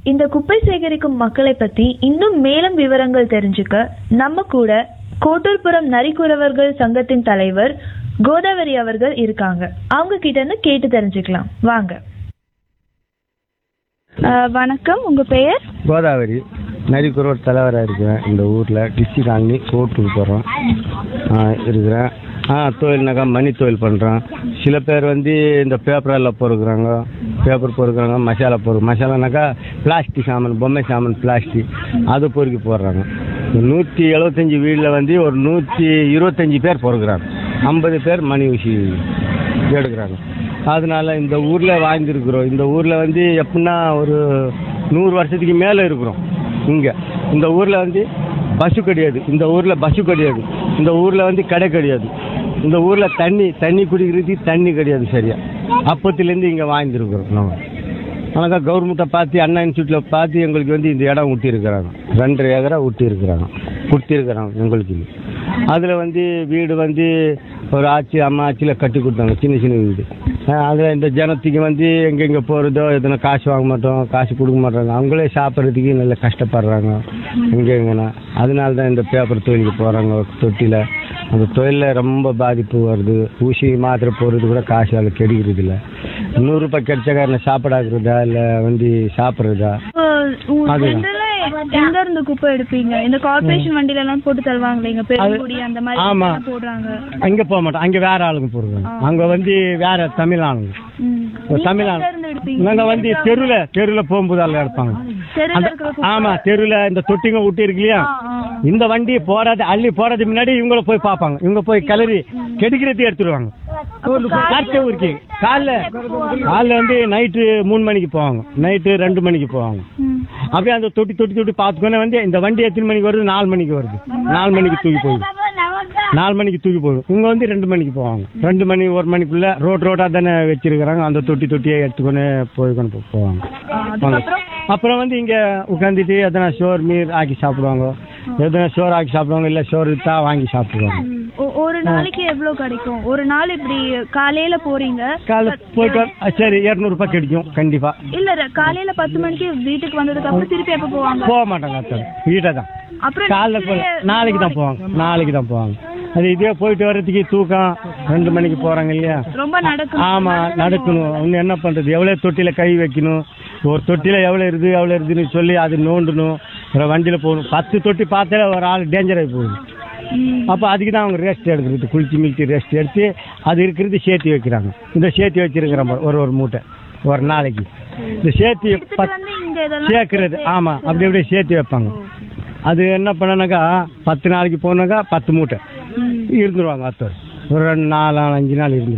இந்த குப்பை சேகரிக்கும் மக்களை பத்தி இன்னும் மேலும் விவரங்கள் தெரிஞ்சுக்க நம்ம கூட கோட்டூர்புரம் நரிக்குறவர்கள் சங்கத்தின் தலைவர் கோதாவரி அவர்கள் இருக்காங்க அவங்க கிட்ட இருந்து கேட்டு தெரிஞ்சுக்கலாம் வாங்க அஹ், வணக்கம் உங்க பெயர் கோதாவரி நரிக்குறவர் தலைவராக இருக்கிறேன் இந்த ஊரில் டிஸ்ட்ரிக் காலனி கோட்டூர் போகிறோம் இருக்கிறேன் ஆ தொழில்னாக்கா மணி தொழில் பண்ணுறோம் சில பேர் வந்து இந்த பேப்பரில் பொறுக்குறாங்க பேப்பர் பொறுக்குறாங்க மசாலா பொறு மசாலானாக்கா பிளாஸ்டிக் சாமான் பொம்மை சாமான் பிளாஸ்டிக் அது பொறுக்கி போடுறாங்க நூற்றி எழுபத்தஞ்சி வீட்டில் வந்து ஒரு நூற்றி இருபத்தஞ்சி பேர் பொறுக்குறாங்க ஐம்பது பேர் மணி ஊசி எடுக்கிறாங்க அதனால இந்த ஊரில் வாழ்ந்துருக்குறோம் இந்த ஊரில் வந்து எப்படின்னா ஒரு நூறு வருஷத்துக்கு மேலே இருக்கிறோம் இங்கே இந்த ஊரில் வந்து பஸ்ஸு கிடையாது இந்த ஊரில் பஸ்ஸு கிடையாது இந்த ஊரில் வந்து கடை கிடையாது இந்த ஊரில் தண்ணி தண்ணி குடிக்கிறதுக்கு தண்ணி கிடையாது சரியா அப்பத்துலேருந்து இங்கே வாழ்ந்துருக்குறோம் நம்ம ஆனால் கவர்மெண்ட்டை பார்த்து அண்ணா இன்ஸ்டியூட்டில் பார்த்து எங்களுக்கு வந்து இந்த இடம் விட்டிருக்கிறாங்க ரெண்டரை ஏக்கரா விட்டிருக்கிறாங்க கொடுத்திருக்கிறாங்க எங்களுக்கு அதில் வந்து வீடு வந்து ஒரு ஆட்சி அம்மா ஆட்சியில் கட்டி கொடுத்தாங்க சின்ன சின்ன வீடு அதில் இந்த ஜனத்துக்கு வந்து எங்கெங்கே போகிறதோ எதனா காசு வாங்க மாட்டோம் காசு கொடுக்க மாட்டாங்க அவங்களே சாப்பிட்றதுக்கு நல்லா கஷ்டப்படுறாங்க எங்கெங்கன்னா அதனால தான் இந்த பேப்பர் தொழிலுக்கு போகிறாங்க தொட்டியில் அந்த தொழிலில் ரொம்ப பாதிப்பு வருது ஊசி மாத்திரை போடுறது கூட காசு அதில் கிடைக்கிறது இல்லை நூறுரூபா கிடைச்சாக்கா என்ன சாப்பிடாக்குறதா இல்லை வந்து சாப்பிட்றதா அதுதான். எங்க இருந்து குப்பை எடுப்பீங்க இந்த கார்பரேஷன் வண்டில எல்லாம் போட்டு தருவாங்களே இங்க பெருங்குடி அந்த மாதிரி ஆமா. எல்லாம் போடுறாங்க அங்கே போக மாட்டோம் அங்கே வேற ஆளுங்க போடுறாங்க அங்கே வந்து வேற தமிழ் ஆளுங்க ம். தமிழ் எங்க இருந்து எடுப்பீங்க நாங்கள் வந்து தெருவில் தெருவில் போகும்போது அதில் எடுப்பாங்க தெருல அந்த இருக்கிற குப்பை ஆமாம் தெருவில் இந்த தொட்டிங்க விட்டு இருக்கு இல்லையா ஆ, ஆ. இந்த வண்டி போறது அள்ளி போறதுக்கு முன்னாடி இவங்கள போய் பார்ப்பாங்க இவங்க போய் கிளறி கெடுக்கிறது எடுத்துருவாங்க கரெக்டாக ஊருக்கு காலைல காலைல வந்து நைட்டு மூணு மணிக்கு போவாங்க நைட்டு ரெண்டு மணிக்கு போவாங்க ம். அப்படியே அந்த தொட்டி தொட்டி தொட்டி பார்த்துக்கோனே வந்து இந்த வண்டி எத்தனை மணிக்கு வருது நாலு மணிக்கு வருது நாலு மணிக்கு தூக்கி போகுது நாலு மணிக்கு தூக்கி போகும் இவங்க வந்து ரெண்டு மணிக்கு போவாங்க ரெண்டு மணி ஒரு மணிக்குள்ள ரோட் ரோட்டாக தானே வச்சிருக்கிறாங்க அந்த தொட்டி தொட்டியை எடுத்துக்கொண்டு போய்க்கொண்டு போ- போவாங்க வாங்க. அப்புறம் வந்து இங்கே உட்காந்துட்டு எதனா சோறு மீர் ஆக்கி சாப்பிடுவாங்க எதனா சோறு ஆக்கி சாப்பிடுவாங்க இல்லை சோறு தான் வாங்கி சாப்பிடுவாங்க ம். ஒ- ஒரு நாளைக்கு எவ்வளவு கிடைக்கும் ஒரு நாள் இப்படி காலையில போறீங்க காலை போயிட்டு வர- அஹ் சரி இரநூறுபா கிடைக்கும் கண்டிப்பாக இல்ல ர- காலையில பத்து மணிக்கு வீட்டுக்கு வந்ததுக்கு அப்புறம் திருப்பி எப்ப போவாங்க போக மாட்டாங்க அத்தை வீட்டை தான் அப்புறம் காலைல போய் நாளைக்கு தான் போவாங்க நாளைக்கு தான் போவாங்க அது இதே போயிட்டு வர்றதுக்கு தூக்கம் ரெண்டு மணிக்கு போகிறாங்க இல்லையா ரொம்ப நடக்கும் ஆமாம் நடக்கணும் இன்னும் என்ன பண்ணுறது எவ்வளோ தொட்டியில் கை வைக்கணும் ஒரு தொட்டியில் எவ்வளோ இருக்குது எவ்வளோ இருக்குதுன்னு சொல்லி அது நோண்டணும் அப்புறம் வண்டியில் போகணும் பத்து தொட்டி பார்த்தாலே ஒரு ஆள் டேஞ்சர் ஆகி போகுது ம். அப்போ அதுக்கு தான் அவங்க ரெஸ்ட் எடுக்கிறது குளிச்சு மிளிச்சு ரெஸ்ட் எடுத்து அது இருக்கிறது சேர்த்து வைக்கிறாங்க இந்த சேர்த்து வச்சிருக்கிறோம் பாரு, ஒரு ஒரு மூட்டை ஒரு நாளைக்கு இந்த சேர்த்து எடுத்துட்டு பத் வந்து இங்க இதெல்லாம் சேர்க்கறது ஆமாம் அப்படி அப்படியே சேர்த்து வைப்பாங்க அது என்ன பண்ணனாக்கா பத்து நாளைக்கு போனாக்கா பத்து மூட்டை ம். இருந்துருவாங்க அத்தர் ஒரு ரெண்டு நாலு நாள் அஞ்சு நாள் இருந்து